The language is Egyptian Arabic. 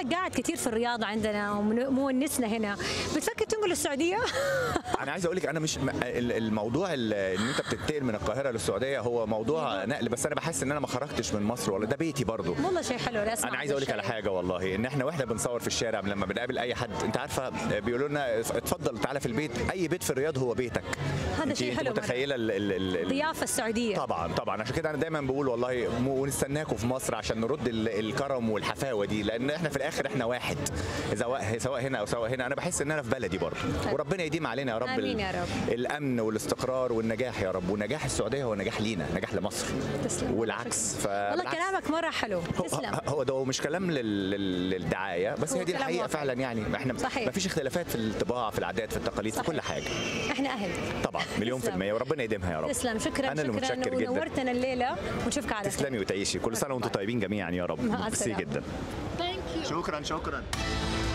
قاعد كثير في الرياض عندنا ومونسنا هنا بتفكر تنقل السعوديه انا عايز اقول لك انا مش م- ال- الموضوع ال- ان انت بتنتقل من القاهره للسعوديه هو موضوع نقل بس انا بحس ان انا ما خرجتش من مصر ولا ده بيتي برضو والله شيء حلو أنا اسمع انا عايز هذا اقول لك على الشيء. حاجه والله ان احنا واحنا بنصور في الشارع لما بنقابل اي حد انت عارفه بيقولوا لنا اتفضل تعالى في البيت اي بيت في الرياض هو بيتك هذا انت- شيء انت حلو مرة. متخيله ال- ال- ال- ال- الضيافه السعوديه طبعا طبعا عشان كده انا دايما بقول والله م- ونستناكم في مصر عشان نرد ال- الكرم والحفاوه دي لان احنا في الاخر احنا واحد سواء سواء هنا او سواء هنا انا بحس ان انا في بلدي برضه وربنا يديم علينا يا رب آمين ال- يا رب. الامن والاستقرار والنجاح يا رب ونجاح السعوديه هو نجاح لينا نجاح لمصر تسلم والعكس والله فبالعكس كلامك مره حلو تسلم هو- هو ده مش كلام لل- لل- للدعايه بس هو هي دي كلام الحقيقه واقعي. فعلا يعني احنا صحيح. ما فيش اختلافات في الطباع في العادات في التقاليد في صحيح. كل حاجه احنا اهل طبعا مليون في تسلم. المية وربنا يديمها يا رب تسلم شكرا انا اللي شكرا متشكر جدا ونورتنا الليله ونشوفك على خير تسلمي وتعيشي كل سنه وانتم طيبين جميعا يا رب مع ميرسي السلامة. جدا شكرا شكرا